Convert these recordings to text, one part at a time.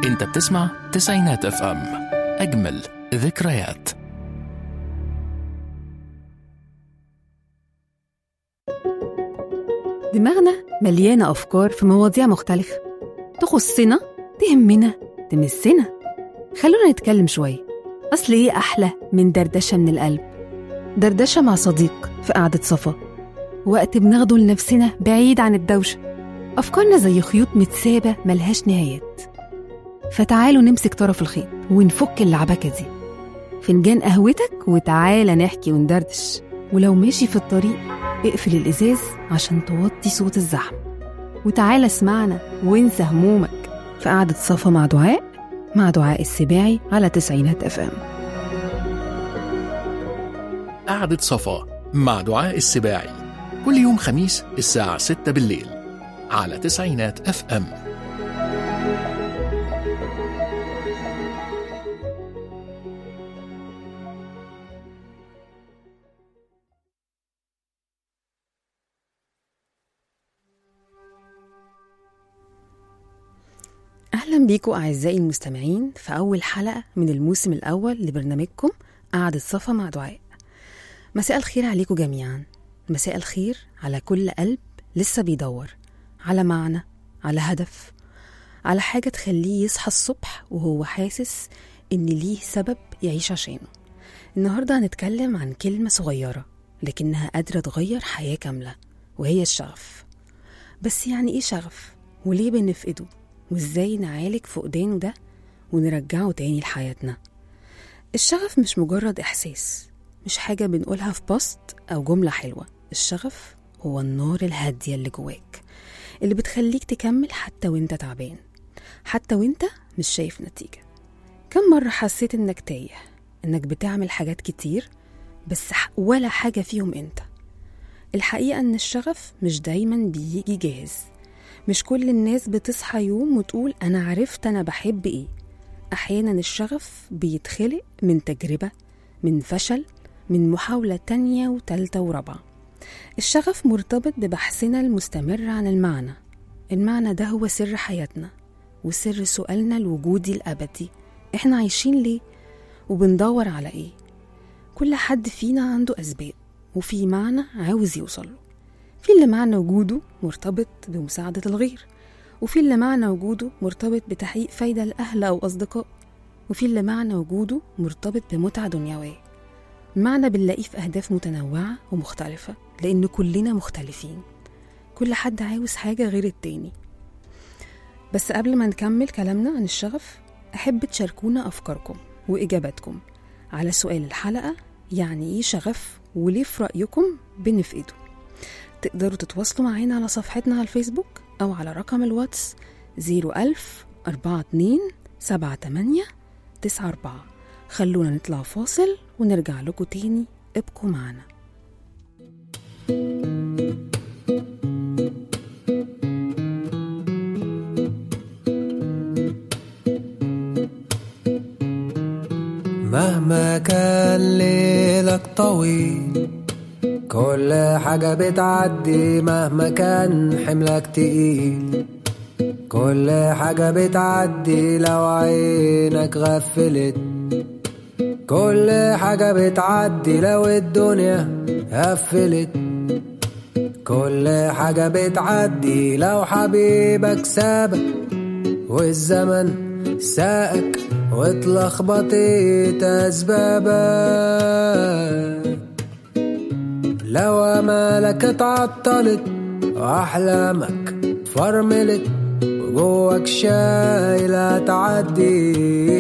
انت بتسمع تسعينات اف ام اجمل ذكريات دماغنا مليانة أفكار في مواضيع مختلفة تخصنا تهمنا تمسنا خلونا نتكلم شوية أصل إيه أحلى من دردشة من القلب دردشة مع صديق في قعدة صفا وقت بناخده لنفسنا بعيد عن الدوشة أفكارنا زي خيوط متسابة ملهاش نهايات فتعالوا نمسك طرف الخيط ونفك اللعبكة دي فنجان قهوتك وتعالى نحكي وندردش ولو ماشي في الطريق اقفل الإزاز عشان توطي صوت الزحمة وتعالى اسمعنا وانسى همومك في قعدة صفا مع دعاء مع دعاء السباعي على تسعينات اف ام قعدة صفا مع دعاء السباعي كل يوم خميس الساعة 6 بالليل على تسعينات اف ام أهلا بيكم أعزائي المستمعين في أول حلقة من الموسم الأول لبرنامجكم قعدة صفا مع دعاء مساء الخير عليكم جميعا مساء الخير على كل قلب لسه بيدور على معنى على هدف على حاجة تخليه يصحى الصبح وهو حاسس إن ليه سبب يعيش عشانه النهاردة هنتكلم عن كلمة صغيرة لكنها قادرة تغير حياة كاملة وهي الشغف بس يعني إيه شغف؟ وليه بنفقده؟ وإزاي نعالج فقدانه ده ونرجعه تاني لحياتنا الشغف مش مجرد إحساس مش حاجة بنقولها في بوست أو جملة حلوة الشغف هو النار الهادية اللي جواك اللي بتخليك تكمل حتى وانت تعبان حتى وانت مش شايف نتيجة كم مرة حسيت انك تايه انك بتعمل حاجات كتير بس ح- ولا حاجة فيهم انت الحقيقة ان الشغف مش دايما بيجي جاهز مش كل الناس بتصحى يوم وتقول أنا عرفت أنا بحب إيه أحيانا الشغف بيتخلق من تجربة من فشل من محاولة تانية وتالتة ورابعة الشغف مرتبط ببحثنا المستمر عن المعنى المعنى ده هو سر حياتنا وسر سؤالنا الوجودي الأبدي إحنا عايشين ليه وبندور على إيه كل حد فينا عنده أسباب وفي معنى عاوز يوصله في اللي معنى وجوده مرتبط بمساعدة الغير وفي اللي معنى وجوده مرتبط بتحقيق فايدة لأهل أو أصدقاء وفي اللي معنى وجوده مرتبط بمتعة دنيوية المعنى بنلاقيه في أهداف متنوعة ومختلفة لأن كلنا مختلفين كل حد عاوز حاجة غير التاني بس قبل ما نكمل كلامنا عن الشغف أحب تشاركونا أفكاركم وإجاباتكم على سؤال الحلقة يعني إيه شغف وليه في رأيكم بنفقده تقدروا تتواصلوا معانا على صفحتنا على الفيسبوك أو على رقم الواتس 01000 42 78 94 خلونا نطلع فاصل ونرجع لكم تاني ابقوا معنا مهما كان ليلك طويل كل حاجة بتعدي مهما كان حملك تقيل كل حاجة بتعدي لو عينك غفلت كل حاجة بتعدي لو الدنيا قفلت كل حاجة بتعدي لو حبيبك سابك والزمن ساقك واتلخبطت أسبابك لو أمالك اتعطلت وأحلامك فرملت وجواك شايلة تعدي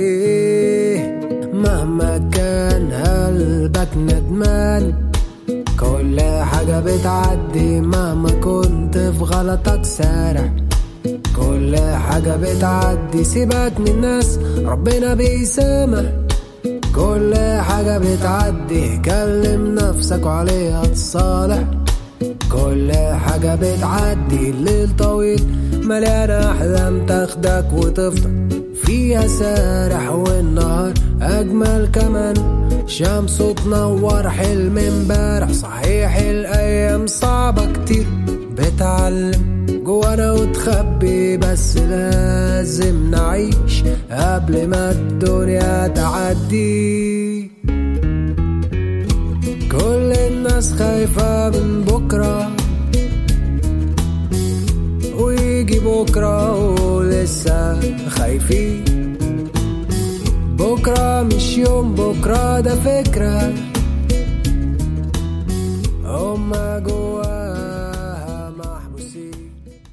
مهما كان قلبك ندمان كل حاجة بتعدي مهما كنت في غلطك سارح كل حاجة بتعدي سيبك من الناس ربنا بيسامح كل حاجة بتعدي كلم نفسك وعليها تصالح كل حاجة بتعدي الليل طويل مليانة أحلام تاخدك وتفضل فيها سارح والنهار أجمل كمان شمسه تنور حلم امبارح صحيح الأيام صعبة كتير بتعلم جوانا وتخبي بس لازم نعيش قبل ما الدنيا تعدي كل الناس خايفة من بكرة ويجي بكرة ولسه خايفين بكرة مش يوم بكرة ده فكرة هما جواها محبوسين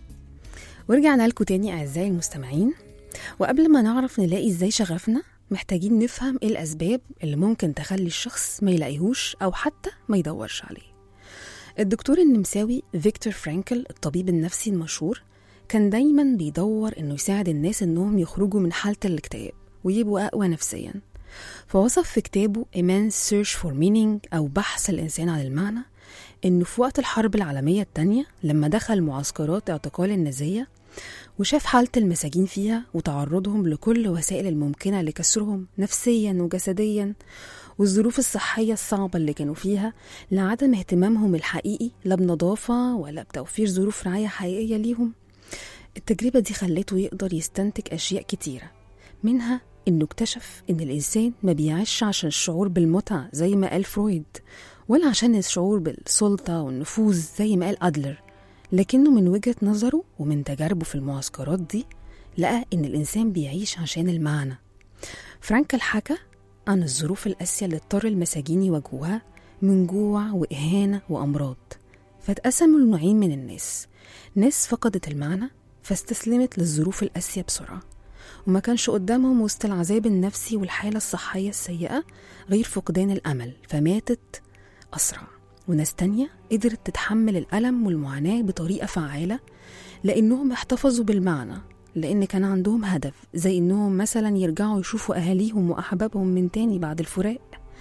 ورجعنا لكم تاني أعزائي المستمعين وقبل ما نعرف نلاقي ازاي شغفنا محتاجين نفهم ايه الأسباب اللي ممكن تخلي الشخص ما يلاقيهوش أو حتى ما يدورش عليه الدكتور النمساوي فيكتور فرانكل الطبيب النفسي المشهور كان دايما بيدور انه يساعد الناس انهم يخرجوا من حالة الاكتئاب ويبقوا أقوى نفسيا فوصف في كتابه Immense Search for Meaning أو بحث الإنسان عن المعنى إنه في وقت الحرب العالمية التانية لما دخل معسكرات اعتقال النازية وشاف حالة المساجين فيها وتعرضهم لكل وسائل الممكنة لكسرهم نفسيا وجسديا والظروف الصحية الصعبة اللي كانوا فيها لعدم اهتمامهم الحقيقي لا بنظافة ولا بتوفير ظروف رعاية حقيقية ليهم التجربة دي خلته يقدر يستنتج أشياء كتيرة منها إنه اكتشف إن الإنسان ما بيعيش عشان الشعور بالمتعة زي ما قال فرويد ولا عشان الشعور بالسلطة والنفوذ زي ما قال أدلر لكنه من وجهة نظره ومن تجاربه في المعسكرات دي لقى إن الإنسان بيعيش عشان المعنى فرانكل حكى عن الظروف القاسية اللي اضطر المساجين يواجهوها من جوع وإهانة وأمراض فاتقسموا لنوعين من الناس ناس فقدت المعنى فاستسلمت للظروف القاسية بسرعة وما كانش قدامهم وسط العذاب النفسي والحالة الصحية السيئة غير فقدان الأمل فماتت أسرع وناس تانية قدرت تتحمل الألم والمعاناة بطريقة فعالة لأنهم احتفظوا بالمعنى لأن كان عندهم هدف زي إنهم مثلا يرجعوا يشوفوا أهاليهم وأحبابهم من تاني بعد الفراق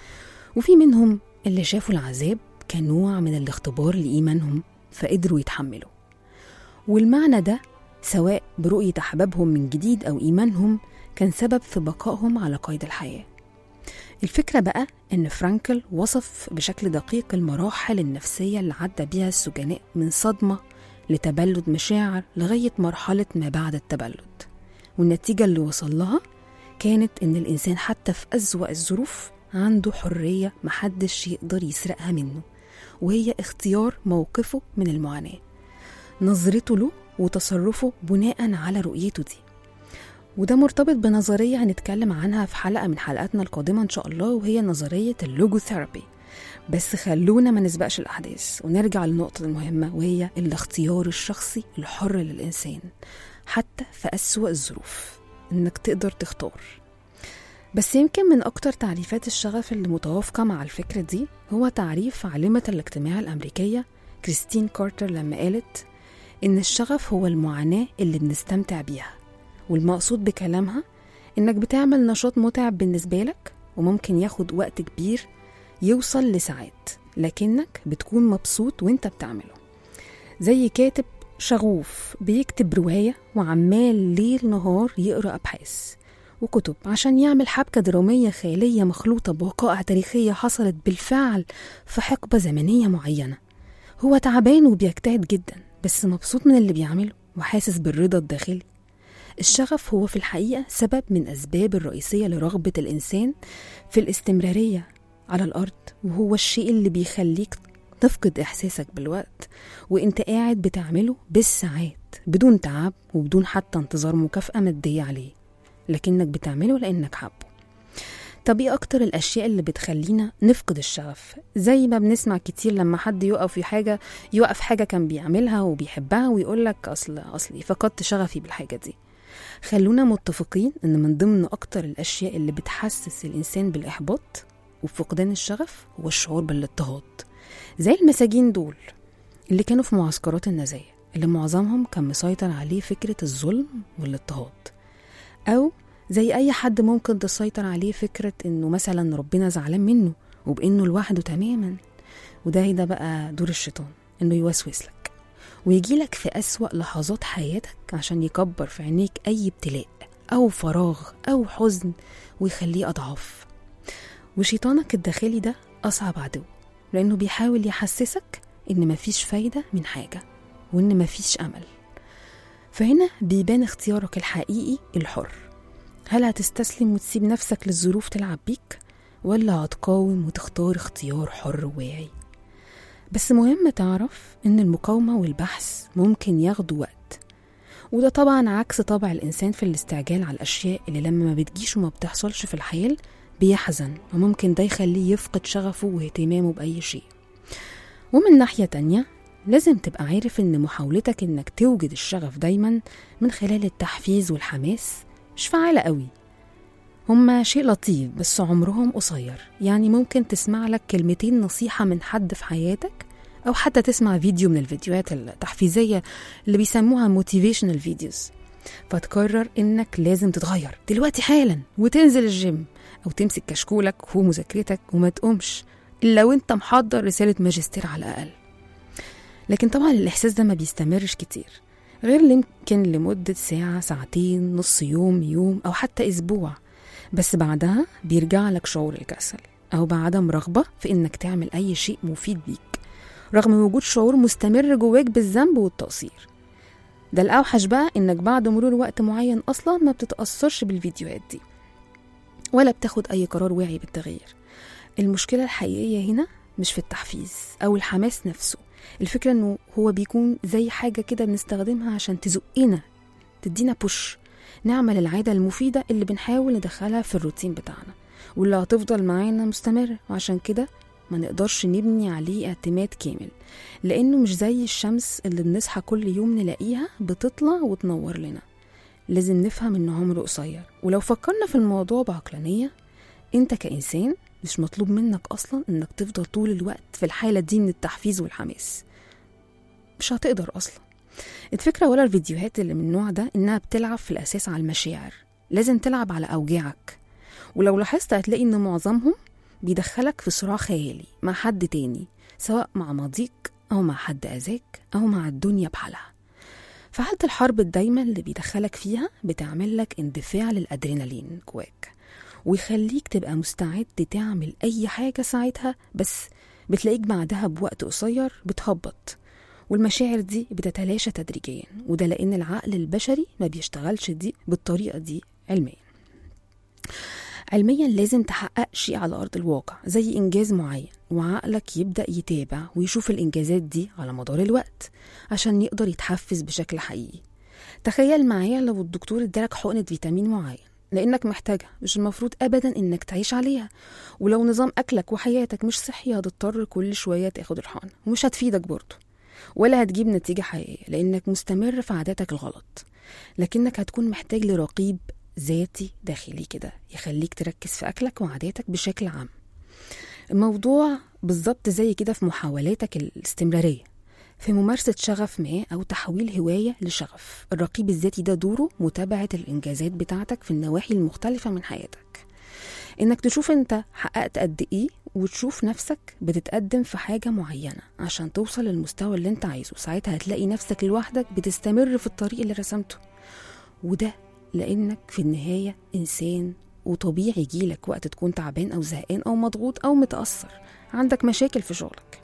وفي منهم اللي شافوا العذاب كنوع من الاختبار لإيمانهم فقدروا يتحملوا والمعنى ده سواء برؤية أحبابهم من جديد أو إيمانهم كان سبب في بقائهم على قيد الحياة الفكرة بقى إن فرانكل وصف بشكل دقيق المراحل النفسية اللي عدى بيها السجناء من صدمة لتبلد مشاعر لغاية مرحلة ما بعد التبلد والنتيجة اللي وصل لها كانت إن الإنسان حتى في أسوأ الظروف عنده حرية محدش يقدر يسرقها منه وهي اختيار موقفه من المعاناة نظرته له وتصرفه بناء على رؤيته دي وده مرتبط بنظرية هنتكلم عنها في حلقة من حلقاتنا القادمة إن شاء الله وهي نظرية اللوجوثيرابي بس خلونا ما نسبقش الأحداث ونرجع للنقطة المهمة وهي الاختيار الشخصي الحر للإنسان حتى في أسوأ الظروف إنك تقدر تختار بس يمكن من أكتر تعريفات الشغف اللي متوافقة مع الفكرة دي هو تعريف عالمة الاجتماع الأمريكية كريستين كارتر لما قالت إن الشغف هو المعاناة اللي بنستمتع بيها والمقصود بكلامها إنك بتعمل نشاط متعب بالنسبة لك وممكن ياخد وقت كبير يوصل لساعات لكنك بتكون مبسوط وانت بتعمله زي كاتب شغوف بيكتب رواية وعمال ليل نهار يقرأ أبحاث وكتب عشان يعمل حبكة درامية خيالية مخلوطة بوقائع تاريخية حصلت بالفعل في حقبة زمنية معينة هو تعبان وبيجتهد جدا بس مبسوط من اللي بيعمله وحاسس بالرضا الداخلي الشغف هو في الحقيقة سبب من أسباب الرئيسية لرغبة الإنسان في الاستمرارية على الأرض وهو الشيء اللي بيخليك تفقد إحساسك بالوقت وإنت قاعد بتعمله بالساعات بدون تعب وبدون حتى انتظار مكافأة مادية عليه لكنك بتعمله لأنك حابه طب ايه اكتر الاشياء اللي بتخلينا نفقد الشغف زي ما بنسمع كتير لما حد يقف في حاجه يوقف حاجه كان بيعملها وبيحبها ويقول لك اصل اصلي فقدت شغفي بالحاجه دي خلونا متفقين ان من ضمن اكتر الاشياء اللي بتحسس الانسان بالاحباط وفقدان الشغف هو الشعور بالاضطهاد زي المساجين دول اللي كانوا في معسكرات النازيه اللي معظمهم كان مسيطر عليه فكره الظلم والاضطهاد او زي أي حد ممكن تسيطر عليه فكرة إنه مثلا ربنا زعلان منه وبإنه لوحده تماما وده ده بقى دور الشيطان إنه يوسوس لك ويجي لك في أسوأ لحظات حياتك عشان يكبر في عينيك أي ابتلاء أو فراغ أو حزن ويخليه أضعاف وشيطانك الداخلي ده أصعب عدو لأنه بيحاول يحسسك إن مفيش فايدة من حاجة وإن مفيش أمل فهنا بيبان اختيارك الحقيقي الحر هل هتستسلم وتسيب نفسك للظروف تلعب بيك ولا هتقاوم وتختار اختيار حر وواعي بس مهم تعرف إن المقاومة والبحث ممكن ياخدوا وقت وده طبعا عكس طبع الإنسان في الاستعجال على الأشياء اللي لما ما بتجيش وما بتحصلش في الحياة بيحزن وممكن ده يخليه يفقد شغفه واهتمامه بأي شيء ومن ناحية تانية لازم تبقى عارف إن محاولتك إنك توجد الشغف دايما من خلال التحفيز والحماس مش فعالة قوي هما شيء لطيف بس عمرهم قصير يعني ممكن تسمع لك كلمتين نصيحة من حد في حياتك أو حتى تسمع فيديو من الفيديوهات التحفيزية اللي بيسموها motivational فيديوز فتقرر إنك لازم تتغير دلوقتي حالا وتنزل الجيم أو تمسك كشكولك ومذاكرتك وما تقومش إلا وإنت محضر رسالة ماجستير على الأقل لكن طبعا الإحساس ده ما بيستمرش كتير غير يمكن لمدة ساعة ساعتين نص يوم يوم أو حتى أسبوع بس بعدها بيرجع لك شعور الكسل أو بعدم رغبة في إنك تعمل أي شيء مفيد بيك رغم وجود شعور مستمر جواك بالذنب والتقصير ده الأوحش بقى إنك بعد مرور وقت معين أصلا ما بتتأثرش بالفيديوهات دي ولا بتاخد أي قرار واعي بالتغيير المشكلة الحقيقية هنا مش في التحفيز أو الحماس نفسه الفكرة إنه هو بيكون زي حاجة كده بنستخدمها عشان تزقنا تدينا بوش نعمل العادة المفيدة اللي بنحاول ندخلها في الروتين بتاعنا واللي هتفضل معانا مستمرة وعشان كده ما نقدرش نبني عليه اعتماد كامل لأنه مش زي الشمس اللي بنصحى كل يوم نلاقيها بتطلع وتنور لنا لازم نفهم إن عمره قصير ولو فكرنا في الموضوع بعقلانية أنت كإنسان مش مطلوب منك أصلا إنك تفضل طول الوقت في الحالة دي من التحفيز والحماس مش هتقدر أصلا الفكرة ولا الفيديوهات اللي من النوع ده إنها بتلعب في الأساس على المشاعر لازم تلعب على أوجاعك ولو لاحظت هتلاقي إن معظمهم بيدخلك في صراع خيالي مع حد تاني سواء مع ماضيك أو مع حد أذاك أو مع الدنيا بحالها فحالة الحرب الدايمة اللي بيدخلك فيها بتعمل لك اندفاع للأدرينالين جواك ويخليك تبقى مستعد تعمل أي حاجة ساعتها بس بتلاقيك بعدها بوقت قصير بتهبط والمشاعر دي بتتلاشى تدريجيا وده لأن العقل البشري ما بيشتغلش دي بالطريقة دي علميا علميا لازم تحقق شيء على أرض الواقع زي إنجاز معين وعقلك يبدأ يتابع ويشوف الإنجازات دي على مدار الوقت عشان يقدر يتحفز بشكل حقيقي تخيل معايا لو الدكتور ادالك حقنة فيتامين معين لأنك محتاجها مش المفروض أبدا إنك تعيش عليها ولو نظام أكلك وحياتك مش صحي هتضطر كل شوية تاخد الحقنة ومش هتفيدك برضه ولا هتجيب نتيجة حقيقية لأنك مستمر في عاداتك الغلط لكنك هتكون محتاج لرقيب ذاتي داخلي كده يخليك تركز في أكلك وعاداتك بشكل عام الموضوع بالظبط زي كده في محاولاتك الاستمرارية في ممارسة شغف ما أو تحويل هواية لشغف الرقيب الذاتي ده دوره متابعة الإنجازات بتاعتك في النواحي المختلفة من حياتك إنك تشوف أنت حققت قد إيه وتشوف نفسك بتتقدم في حاجة معينة عشان توصل للمستوى اللي انت عايزه ساعتها هتلاقي نفسك لوحدك بتستمر في الطريق اللي رسمته وده لأنك في النهاية إنسان وطبيعي يجيلك وقت تكون تعبان أو زهقان أو مضغوط أو متأثر عندك مشاكل في شغلك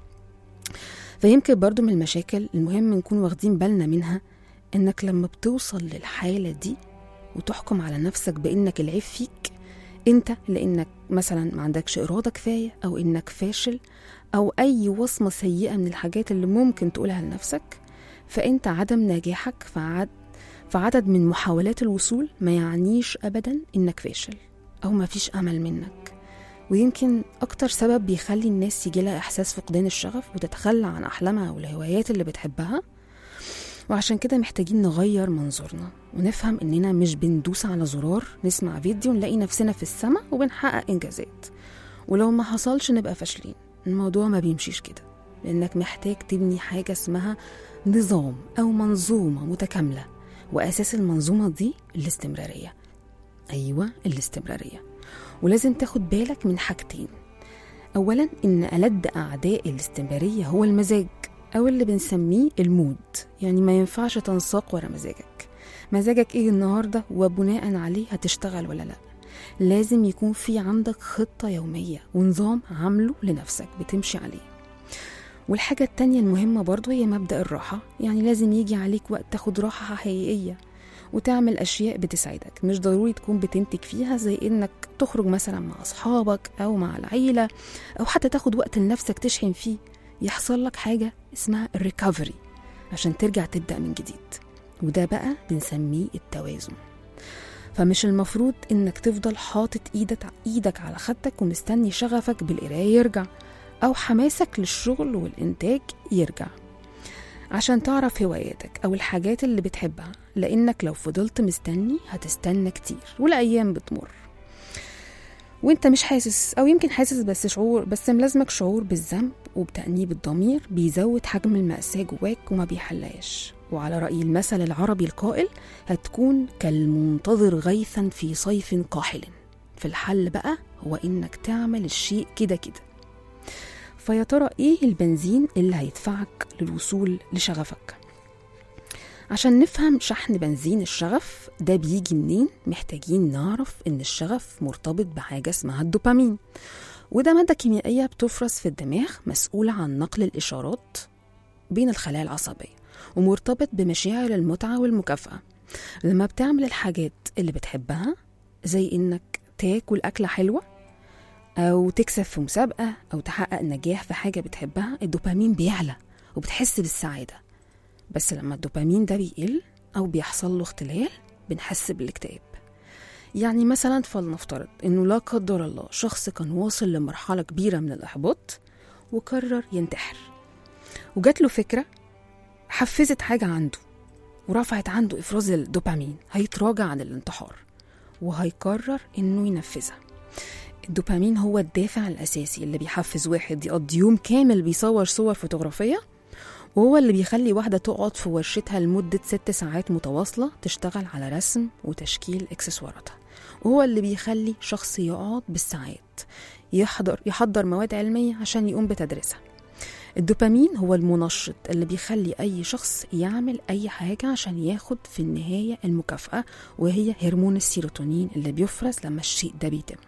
فيمكن برضو من المشاكل المهم نكون واخدين بالنا منها إنك لما بتوصل للحالة دي وتحكم على نفسك بإنك العيب فيك انت لانك مثلا ما عندكش اراده كفايه او انك فاشل او اي وصمه سيئه من الحاجات اللي ممكن تقولها لنفسك فانت عدم نجاحك في عد في عدد من محاولات الوصول ما يعنيش ابدا انك فاشل او ما فيش امل منك ويمكن اكتر سبب بيخلي الناس يجيلها احساس فقدان الشغف وتتخلى عن احلامها والهوايات اللي بتحبها وعشان كده محتاجين نغير منظورنا ونفهم اننا مش بندوس على زرار نسمع فيديو نلاقي نفسنا في السما وبنحقق انجازات ولو ما حصلش نبقى فاشلين الموضوع ما بيمشيش كده لانك محتاج تبني حاجه اسمها نظام او منظومه متكامله واساس المنظومه دي الاستمراريه ايوه الاستمراريه ولازم تاخد بالك من حاجتين اولا ان الد اعداء الاستمراريه هو المزاج أو اللي بنسميه المود يعني ما ينفعش تنساق ورا مزاجك مزاجك إيه النهاردة وبناء عليه هتشتغل ولا لأ لازم يكون في عندك خطة يومية ونظام عامله لنفسك بتمشي عليه والحاجة التانية المهمة برضو هي مبدأ الراحة يعني لازم يجي عليك وقت تاخد راحة حقيقية وتعمل أشياء بتسعدك مش ضروري تكون بتنتج فيها زي إنك تخرج مثلا مع أصحابك أو مع العيلة أو حتى تاخد وقت لنفسك تشحن فيه يحصل لك حاجة اسمها الريكفري عشان ترجع تبدأ من جديد وده بقى بنسميه التوازن فمش المفروض انك تفضل حاطط ايدك ايدك على خدك ومستني شغفك بالقرايه يرجع او حماسك للشغل والانتاج يرجع عشان تعرف هواياتك او الحاجات اللي بتحبها لانك لو فضلت مستني هتستنى كتير والايام بتمر وانت مش حاسس او يمكن حاسس بس شعور بس ملازمك شعور بالذنب وبتأنيب الضمير بيزود حجم المأساة جواك وما بيحلهاش وعلى رأي المثل العربي القائل هتكون كالمنتظر غيثا في صيف قاحل في الحل بقى هو إنك تعمل الشيء كده كده فيا ترى إيه البنزين اللي هيدفعك للوصول لشغفك عشان نفهم شحن بنزين الشغف ده بيجي منين محتاجين نعرف إن الشغف مرتبط بحاجة اسمها الدوبامين وده مادة كيميائية بتفرز في الدماغ مسؤولة عن نقل الإشارات بين الخلايا العصبية ومرتبط بمشاعر المتعة والمكافأة لما بتعمل الحاجات اللي بتحبها زي إنك تاكل أكلة حلوة أو تكسب في مسابقة أو تحقق نجاح في حاجة بتحبها الدوبامين بيعلى وبتحس بالسعادة بس لما الدوبامين ده بيقل أو بيحصل له اختلال بنحس بالاكتئاب يعني مثلا فلنفترض انه لا قدر الله شخص كان واصل لمرحله كبيره من الاحباط وقرر ينتحر وجات له فكره حفزت حاجه عنده ورفعت عنده افراز الدوبامين هيتراجع عن الانتحار وهيقرر انه ينفذها الدوبامين هو الدافع الاساسي اللي بيحفز واحد يقضي يوم كامل بيصور صور فوتوغرافيه وهو اللي بيخلي واحدة تقعد في ورشتها لمدة ست ساعات متواصلة تشتغل على رسم وتشكيل إكسسواراتها وهو اللي بيخلي شخص يقعد بالساعات يحضر يحضر مواد علمية عشان يقوم بتدريسها الدوبامين هو المنشط اللي بيخلي أي شخص يعمل أي حاجة عشان ياخد في النهاية المكافأة وهي هرمون السيروتونين اللي بيفرز لما الشيء ده بيتم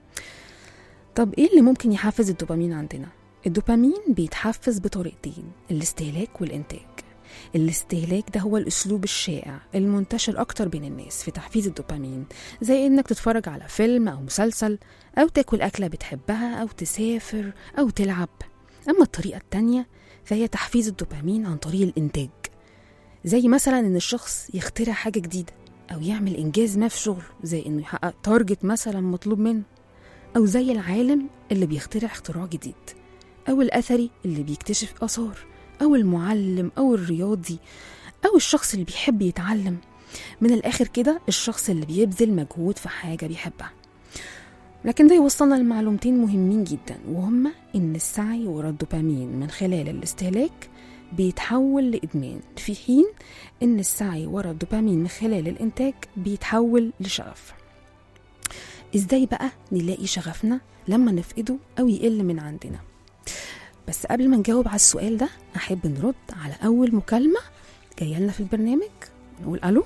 طب إيه اللي ممكن يحفز الدوبامين عندنا؟ الدوبامين بيتحفز بطريقتين الاستهلاك والإنتاج الاستهلاك ده هو الأسلوب الشائع المنتشر أكتر بين الناس في تحفيز الدوبامين زي إنك تتفرج على فيلم أو مسلسل أو تاكل أكلة بتحبها أو تسافر أو تلعب أما الطريقة التانية فهي تحفيز الدوبامين عن طريق الإنتاج زي مثلا إن الشخص يخترع حاجة جديدة أو يعمل إنجاز ما في شغله زي إنه يحقق تارجت مثلا مطلوب منه أو زي العالم اللي بيخترع اختراع جديد أو الأثري اللي بيكتشف آثار أو المعلم أو الرياضي أو الشخص اللي بيحب يتعلم من الآخر كده الشخص اللي بيبذل مجهود في حاجة بيحبها لكن ده يوصلنا لمعلومتين مهمين جدا وهما إن السعي ورا الدوبامين من خلال الاستهلاك بيتحول لإدمان في حين إن السعي ورا الدوبامين من خلال الإنتاج بيتحول لشغف إزاي بقى نلاقي شغفنا لما نفقده أو يقل من عندنا بس قبل ما نجاوب على السؤال ده أحب نرد على أول مكالمة جاية لنا في البرنامج نقول ألو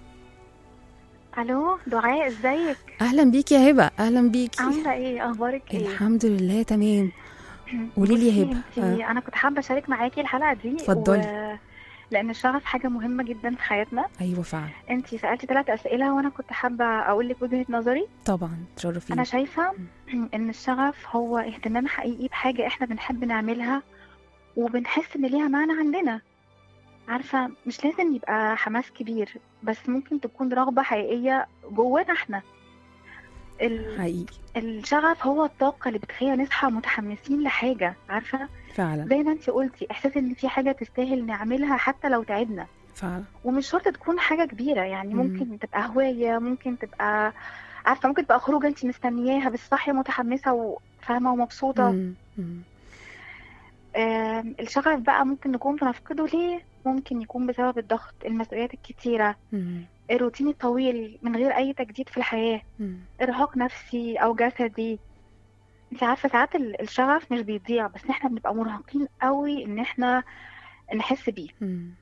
الو دعاء ازيك أهلا بيكي يا هبة أهلا بيكي عامله ايه اخبارك ايه الحمد لله تمام قولي لي يا بصي، هبة انتي- انا كنت حابه اشارك معاكي الحلقه دي اتفضلي. لان الشغف حاجه مهمه جدا في حياتنا أيوة فعلا انتي سالتي ثلاث اسئله وانا كنت حابه اقول لك وجهه نظري طبعا تشرفيني انا شايفه ان الشغف هو اهتمام حقيقي بحاجه احنا بنحب نعملها وبنحس ان ليها معنى عندنا عارفه مش لازم يبقى حماس كبير بس ممكن تكون رغبه حقيقيه جوانا احنا ال- حقيقي الشغف هو الطاقة اللي بتخلينا نصحى متحمسين لحاجة عارفة فعلا زي ما انت قلتي احساس ان في حاجة تستاهل نعملها حتى لو تعبنا فعلا ومش شرط تكون حاجة كبيرة يعني مم. ممكن تبقى هواية ممكن تبقى عارفة ممكن تبقى خروجة انت مستنياها بس صاحية متحمسة وفاهمة ومبسوطة مم. مم. آم، الشغف بقى ممكن نكون بنفقده ليه ممكن يكون بسبب الضغط المسؤوليات الكتيرة مم. الروتين الطويل من غير أي تجديد في الحياة مم. ارهاق نفسي او جسدي انت عارفه ساعات ال- الشغف مش بيضيع بس احنا بنبقى مرهقين قوي ان احنا نحس بيه مم.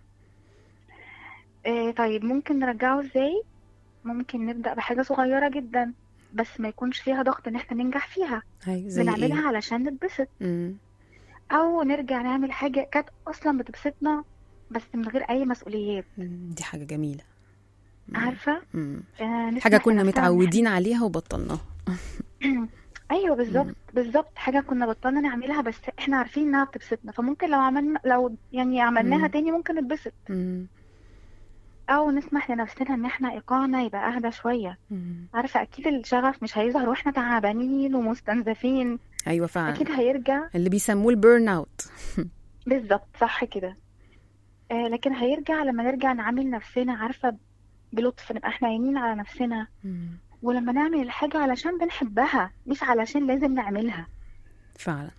اه طيب ممكن نرجعه ازاي ممكن نبدا بحاجه صغيره جدا بس ما يكونش فيها ضغط ان احنا ننجح فيها هاي زي بنعملها إيه؟ علشان نتبسط مم. او نرجع نعمل حاجه كانت اصلا بتبسطنا بس من غير اي مسؤوليات مم، دي حاجة جميلة مم. عارفه مم. آه، نسمح حاجة كنا لنفسنا إن متعودين عليها وبطلناها ايوه بالظبط بالظبط حاجه كنا بطلنا نعملها بس احنا عارفين انها بتبسطنا فممكن لو عملنا لو يعني عملناها مم. تاني ممكن نتبسط مم. او نسمح لنفسنا ان احنا ايقاعنا يبقى اهدى شويه مم. عارفه اكيد الشغف مش هيظهر واحنا تعبانين ومستنزفين ايوه فعلا اكيد هيرجع اللي بيسموه البيرن اوت بالظبط صح كده آه لكن هيرجع لما نرجع نعامل نفسنا عارفه بلطف نبقى احنا عينين على نفسنا ولما نعمل الحاجه علشان بنحبها مش علشان لازم نعملها فعلا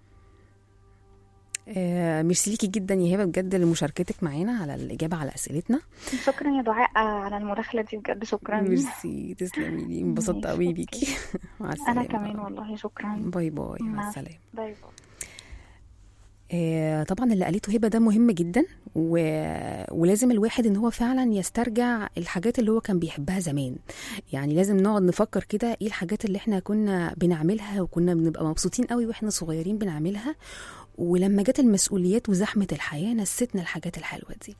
آه ميرسي ليكي جدا يا هبه بجد لمشاركتك معانا على الاجابه على اسئلتنا شكرا يا دعاء على المداخله دي بجد شكرا ميرسي تسلمي لي انبسطت ماشي، قوي أوكي. بيكي مع السلامه انا كمان والله شكرا باي باي مع مع السلامه باي باي آه، طبعا اللي قالته هبه ده مهم جدا و... ولازم الواحد ان هو فعلا يسترجع الحاجات اللي هو كان بيحبها زمان يعني لازم نقعد نفكر كده ايه الحاجات اللي احنا كنا بنعملها وكنا بنبقى مبسوطين قوي واحنا صغيرين بنعملها ولما جت المسؤوليات وزحمه الحياه نستنا الحاجات الحلوه دي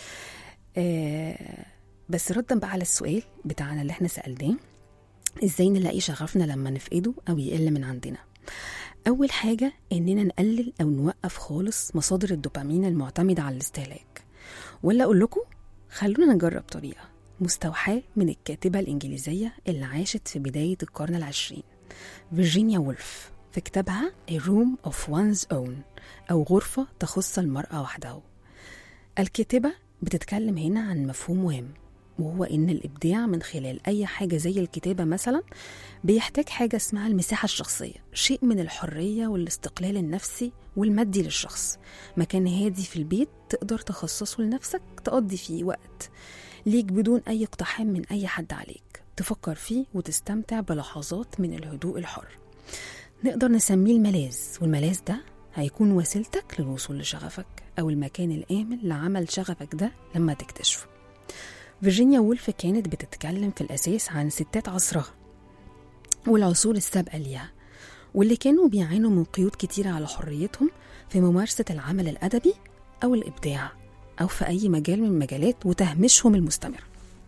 آه بس ردا بقى على السؤال بتاعنا اللي احنا سالناه ازاي نلاقي شغفنا لما نفقده او يقل من عندنا أول حاجة إننا نقلل أو نوقف خالص مصادر الدوبامين المعتمدة على الاستهلاك ولا أقول لكم خلونا نجرب طريقة مستوحاة من الكاتبة الإنجليزية اللي عاشت في بداية القرن العشرين فيرجينيا وولف في كتابها A Room of One's Own أو غرفة تخص المرأة وحده الكاتبة بتتكلم هنا عن مفهوم مهم وهو إن الإبداع من خلال أي حاجة زي الكتابة مثلا بيحتاج حاجة اسمها المساحة الشخصية شيء من الحرية والاستقلال النفسي والمادي للشخص مكان هادي في البيت تقدر تخصصه لنفسك تقضي فيه وقت ليك بدون أي اقتحام من أي حد عليك تفكر فيه وتستمتع بلحظات من الهدوء الحر نقدر نسميه الملاذ والملاذ ده هيكون وسيلتك للوصول لشغفك أو المكان الآمن لعمل شغفك ده لما تكتشفه فيرجينيا وولف كانت بتتكلم في الأساس عن ستات عصرها والعصور السابقة ليها واللي كانوا بيعانوا من قيود كتيرة على حريتهم في ممارسة العمل الأدبي أو الإبداع أو في أي مجال من المجالات وتهميشهم المستمر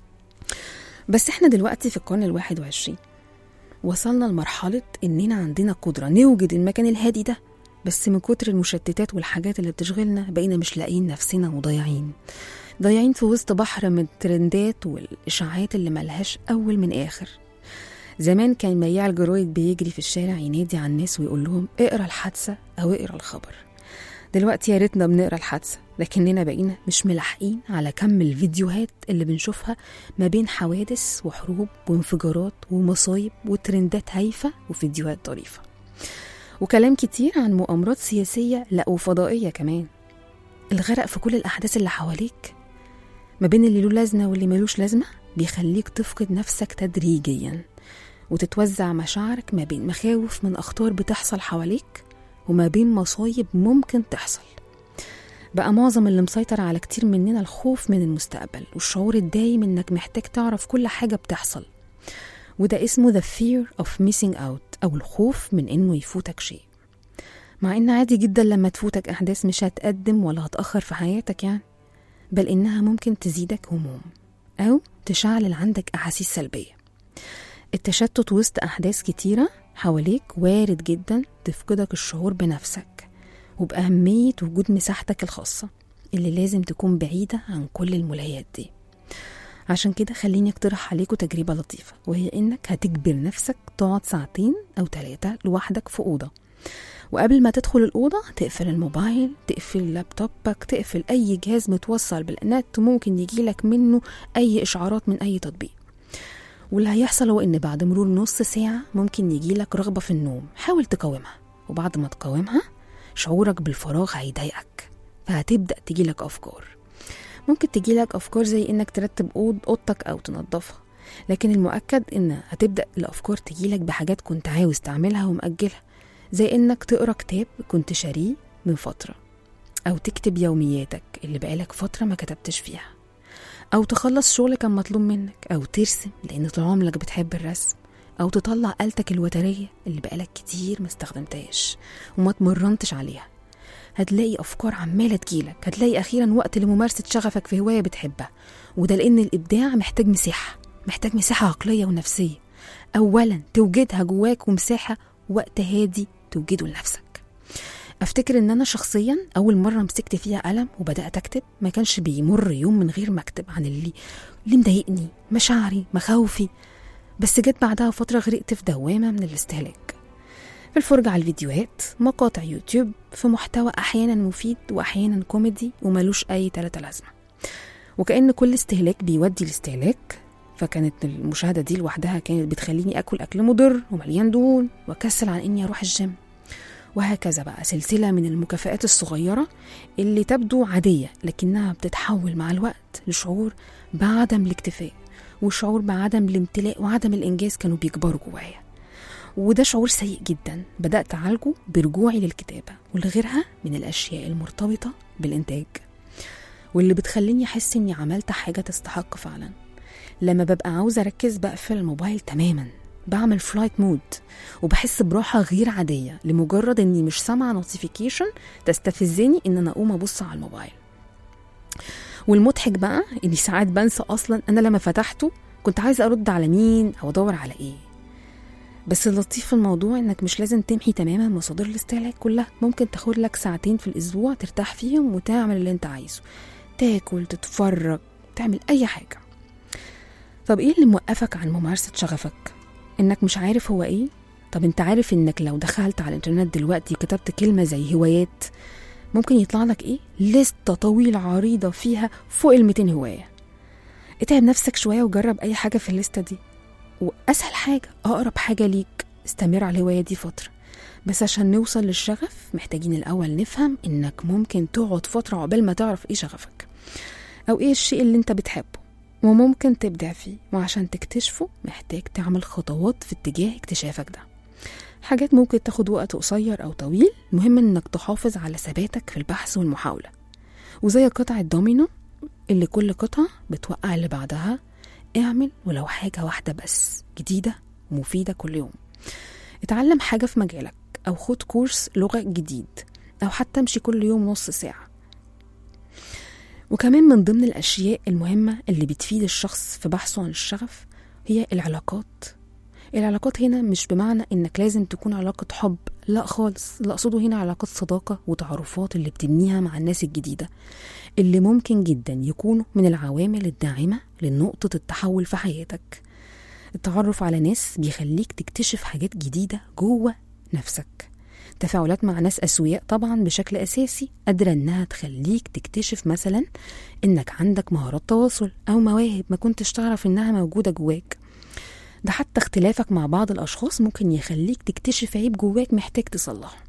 بس احنا دلوقتي في القرن الواحد وعشرين وصلنا لمرحلة إننا عندنا قدرة نوجد المكان الهادي ده بس من كتر المشتتات والحاجات اللي بتشغلنا بقينا مش لاقيين نفسنا وضايعين ضايعين في وسط بحر من الترندات والإشاعات اللي ملهاش أول من آخر زمان كان بياع الجرايد بيجري في الشارع ينادي على الناس ويقول لهم اقرا الحادثة أو اقرا الخبر دلوقتي يا ريتنا بنقرا الحادثة لكننا بقينا مش ملاحقين على كم الفيديوهات اللي بنشوفها ما بين حوادث وحروب وانفجارات ومصايب وترندات هايفة وفيديوهات ظريفة وكلام كتير عن مؤامرات سياسية لا وفضائية كمان الغرق في كل الأحداث اللي حواليك ما بين اللي له لازمة واللي ملوش لازمة بيخليك تفقد نفسك تدريجيا وتتوزع مشاعرك ما بين مخاوف من أخطار بتحصل حواليك وما بين مصايب ممكن تحصل بقى معظم اللي مسيطر على كتير مننا الخوف من المستقبل والشعور الدايم انك محتاج تعرف كل حاجة بتحصل وده اسمه the fear of missing out أو الخوف من إنه يفوتك شيء مع إن عادي جدا لما تفوتك أحداث مش هتقدم ولا هتأخر في حياتك يعني بل إنها ممكن تزيدك هموم أو تشعل عندك أحاسيس سلبية التشتت وسط أحداث كتيرة حواليك وارد جدا تفقدك الشعور بنفسك وبأهمية وجود مساحتك الخاصة اللي لازم تكون بعيدة عن كل الملهيات دي عشان كده خليني اقترح عليكم تجربة لطيفة وهي انك هتجبر نفسك تقعد ساعتين او ثلاثة لوحدك في أوضة وقبل ما تدخل الأوضة تقفل الموبايل تقفل لابتوبك تقفل أي جهاز متوصل بالنت ممكن يجيلك منه أي إشعارات من أي تطبيق واللي هيحصل هو إن بعد مرور نص ساعة ممكن يجيلك رغبة في النوم حاول تقاومها وبعد ما تقاومها شعورك بالفراغ هيضايقك فهتبدأ تجيلك أفكار ممكن تجيلك أفكار زي إنك ترتب أوض أوضتك أو تنظفها لكن المؤكد إن هتبدأ الأفكار تجيلك بحاجات كنت عاوز تعملها ومأجلها زي إنك تقرأ كتاب كنت شاريه من فترة أو تكتب يومياتك اللي بقالك فترة ما كتبتش فيها أو تخلص شغل كان مطلوب منك أو ترسم لأن طول عمرك بتحب الرسم أو تطلع آلتك الوترية اللي بقالك كتير ما استخدمتهاش وما تمرنتش عليها هتلاقي أفكار عمالة تجيلك هتلاقي أخيرا وقت لممارسة شغفك في هواية بتحبها وده لأن الإبداع محتاج مساحة محتاج مساحة عقلية ونفسية أولا توجدها جواك ومساحة وقت هادي توجده لنفسك افتكر ان انا شخصيا اول مره مسكت فيها قلم وبدات اكتب ما كانش بيمر يوم من غير ما اكتب عن اللي اللي مضايقني مشاعري مخاوفي بس جت بعدها فتره غرقت في دوامه من الاستهلاك في الفرجة على الفيديوهات مقاطع يوتيوب في محتوى أحيانا مفيد وأحيانا كوميدي وملوش أي تلاتة لازمة وكأن كل استهلاك بيودي لاستهلاك فكانت المشاهدة دي لوحدها كانت بتخليني أكل أكل مضر ومليان دهون وأكسل عن إني أروح الجيم وهكذا بقى سلسلة من المكافآت الصغيرة اللي تبدو عادية لكنها بتتحول مع الوقت لشعور بعدم الاكتفاء وشعور بعدم الامتلاء وعدم الإنجاز كانوا بيكبروا جوايا وده شعور سيء جدا بدأت أعالجه برجوعي للكتابة ولغيرها من الأشياء المرتبطة بالإنتاج واللي بتخليني أحس إني عملت حاجة تستحق فعلا لما ببقى عاوزة أركز بقفل الموبايل تماما بعمل فلايت مود وبحس براحة غير عادية لمجرد إني مش سامعة نوتيفيكيشن تستفزني إن أنا أقوم أبص على الموبايل والمضحك بقى إني ساعات بنسى أصلا أنا لما فتحته كنت عايزة أرد على مين أو أدور على إيه بس اللطيف في الموضوع إنك مش لازم تمحي تماما مصادر الاستهلاك كلها ممكن تاخد لك ساعتين في الأسبوع ترتاح فيهم وتعمل اللي أنت عايزه تاكل تتفرج تعمل أي حاجة طب إيه اللي موقفك عن ممارسة شغفك؟ إنك مش عارف هو إيه؟ طب أنت عارف إنك لو دخلت على الإنترنت دلوقتي كتبت كلمة زي هوايات ممكن يطلع لك إيه؟ لستة طويلة عريضة فيها فوق ال 200 هواية اتعب نفسك شوية وجرب أي حاجة في الليستة دي وأسهل حاجة أقرب حاجة ليك استمر على الهواية دي فترة بس عشان نوصل للشغف محتاجين الأول نفهم إنك ممكن تقعد فترة عقبال ما تعرف إيه شغفك أو إيه الشيء اللي أنت بتحبه وممكن تبدع فيه وعشان تكتشفه محتاج تعمل خطوات في اتجاه اكتشافك ده حاجات ممكن تاخد وقت قصير أو طويل المهم إنك تحافظ على ثباتك في البحث والمحاولة وزي قطع الدومينو اللي كل قطعة بتوقع اللي بعدها اعمل ولو حاجة واحدة بس جديدة ومفيدة كل يوم اتعلم حاجة في مجالك أو خد كورس لغة جديد أو حتى امشي كل يوم نص ساعة وكمان من ضمن الأشياء المهمة اللي بتفيد الشخص في بحثه عن الشغف هي العلاقات العلاقات هنا مش بمعنى انك لازم تكون علاقة حب لا خالص اللي اقصده هنا علاقات صداقة وتعارفات اللي بتبنيها مع الناس الجديدة اللي ممكن جدا يكونوا من العوامل الداعمة لنقطة التحول في حياتك التعرف على ناس بيخليك تكتشف حاجات جديدة جوه نفسك تفاعلات مع ناس أسوياء طبعا بشكل أساسي قادرة إنها تخليك تكتشف مثلا إنك عندك مهارات تواصل أو مواهب ما كنتش تعرف إنها موجودة جواك ده حتى اختلافك مع بعض الأشخاص ممكن يخليك تكتشف عيب جواك محتاج تصلحه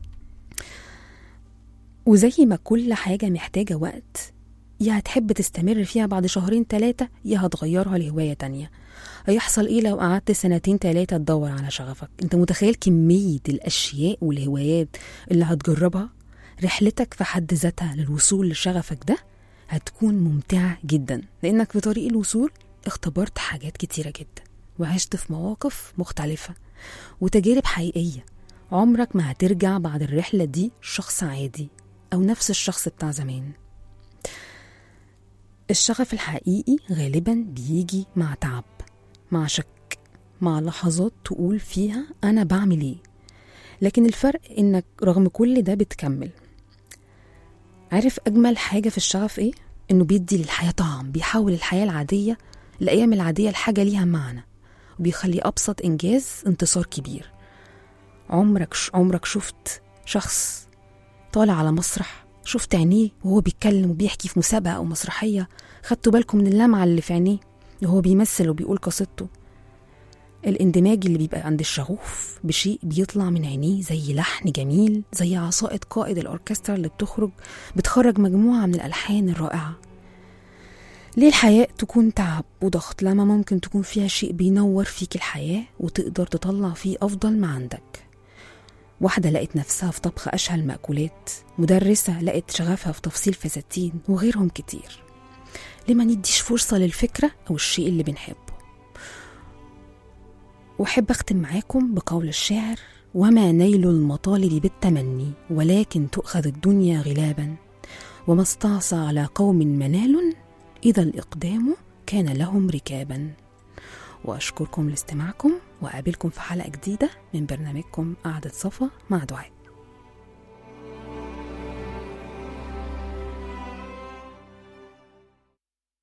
وزي ما كل حاجة محتاجة وقت يا هتحب تستمر فيها بعد شهرين تلاتة يا هتغيرها لهواية تانية هيحصل ايه لو قعدت سنتين تلاتة تدور على شغفك انت متخيل كمية الأشياء والهوايات اللي هتجربها رحلتك في حد ذاتها للوصول لشغفك ده هتكون ممتعة جدا لأنك في طريق الوصول اختبرت حاجات كتيرة جدا وعشت في مواقف مختلفة وتجارب حقيقية عمرك ما هترجع بعد الرحلة دي شخص عادي أو نفس الشخص بتاع زمان الشغف الحقيقي غالبا بيجي مع تعب مع شك مع لحظات تقول فيها أنا بعمل إيه لكن الفرق إنك رغم كل ده بتكمل عارف أجمل حاجة في الشغف إيه؟ إنه بيدي للحياة طعم بيحول الحياة العادية الأيام العادية لحاجة ليها معنى وبيخلي أبسط إنجاز انتصار كبير عمرك عمرك شفت شخص طالع على مسرح شفت عينيه وهو بيتكلم وبيحكي في مسابقة أو مسرحية خدتوا بالكم من اللمعة اللي في عينيه وهو بيمثل وبيقول قصته الاندماج اللي بيبقى عند الشغوف بشيء بيطلع من عينيه زي لحن جميل زي عصائد قائد الأوركسترا اللي بتخرج بتخرج مجموعة من الألحان الرائعة ليه الحياة تكون تعب وضغط لما ممكن تكون فيها شيء بينور فيك الحياة وتقدر تطلع فيه أفضل ما عندك واحدة لقت نفسها في طبخ أشهى المأكولات مدرسة لقت شغفها في تفصيل فساتين وغيرهم كتير ليه ما نديش فرصة للفكرة أو الشيء اللي بنحبه وأحب أختم معاكم بقول الشاعر وما نيل المطالب بالتمني ولكن تؤخذ الدنيا غلابا وما استعصى على قوم منال إذا الإقدام كان لهم ركابا وأشكركم لاستماعكم وأقابلكم في حلقة جديدة من برنامجكم قعدة صفا مع دعاء